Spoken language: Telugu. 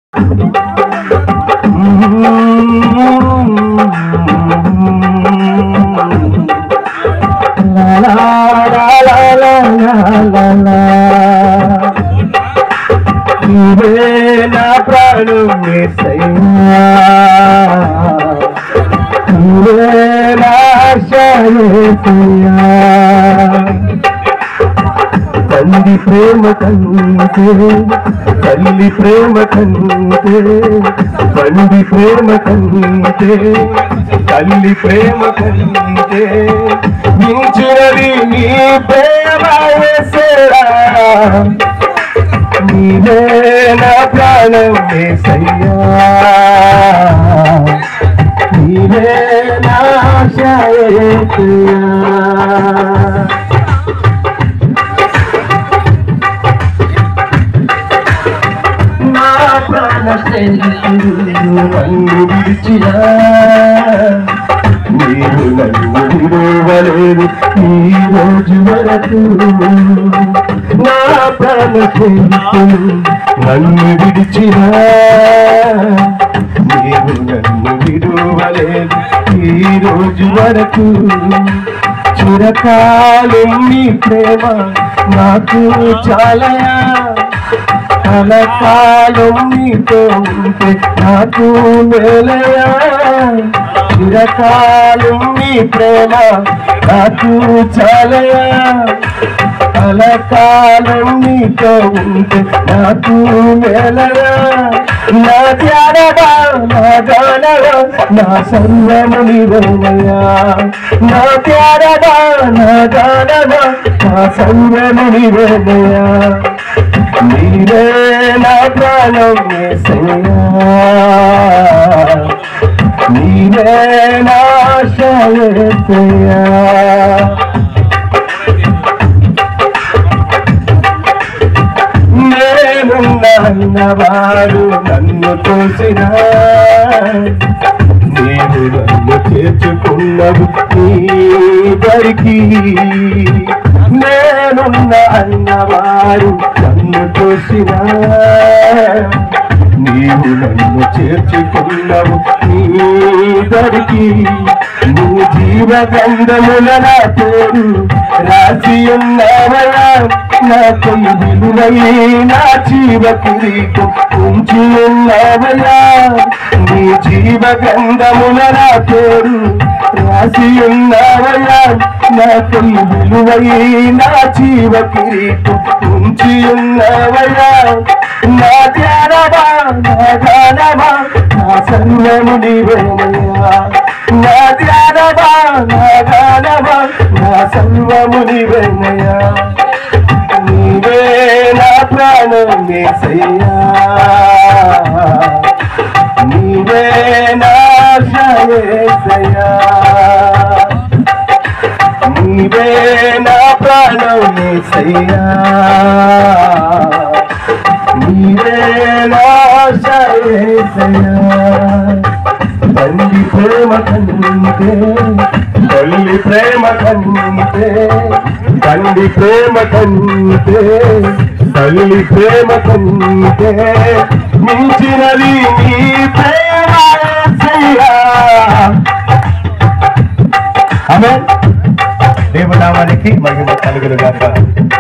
నీవే నా ప్రాణం యేసయ్యా. నీవే నా ఆశ యేసయ్యా. తండ్రి ప్రేమ కంటే తల్లి ప్రేమ కంటే తండ్రి ప్రేమ కంటే తల్లి ప్రేమ కంటే మించినది నీ ప్రేమ యేసయ్యా. నీవే నా ప్రాణం యేసయ్యా నీవే నా ఆశ యేసయ్యా నా ప్రాణ స్నేహితుడు నన్ను విడిచినా మీరు నన్ను విడవలేదు ఈ రోజు వరకు నా ప్రాణ స్నేహితుడు నన్ను విడిచినా మీరు నన్ను విడవలేదు ఈ రోజు వరకు చిరకాలం నీ ప్రేమ నాకు చాలయా కలకాలం నీతో ఉంటే నాకు మేలయా చిరకాలం నీ ప్రేమ నాకు చాలయా కలకాలం నీతో ఉంటే నాకు మేలయా నా ధ్యానమా నా గానమా నా సర్వము నీవేనయ్యా నా ధ్యానమా నా గానమా నా సర్వము నీవేనయ్యా నీవే నా ప్రాణం యేసయ్యా నీవే నా ఆశ యేసయ్యా నేనున్నవాడు నన్ను తోసిన నేను నన్ను చేర్చుకున్నవు నీ దరికి నేనున్న అన్నవాడు నన్ను తోసిన నీవు నన్ను చేర్చుకున్నావు నీ దరికి నీ జీవ గంధముల నా పేరు రాసి ఉన్నవయా నాకు విలువైన జీవ కిరీటం ఉంచి ఉన్నవయా నీ జీవ గంధముల నా పేరు రాసి ఉన్నవయా నాకు విలువైన జీవ కిరీటం ఉంచి ఉన్నవయా నా ధ్యానమా నా గానమా నా సర్వము నీవేనయ్యా నా ధ్యానమా నా గానమా నా సర్వము నీవేనయ్యా నీవే నా ప్రాణం యేసయ్యా నీవే నా ఆశ యేసయ్యా నీవే నా ప్రాణం యేసయ్యా నీవే నా ఆశ యేసయ్యా తల్లి ప్రేమ కంటే తల్లి ప్రేమ కంటే తండ్రి ప్రేమ కంటే తల్లి ప్రేమ కంటే మించినది నీ ప్రేమ యేసయ్యా. ఆమేన్. దేవునామానికి మహిమ కలుగును గాక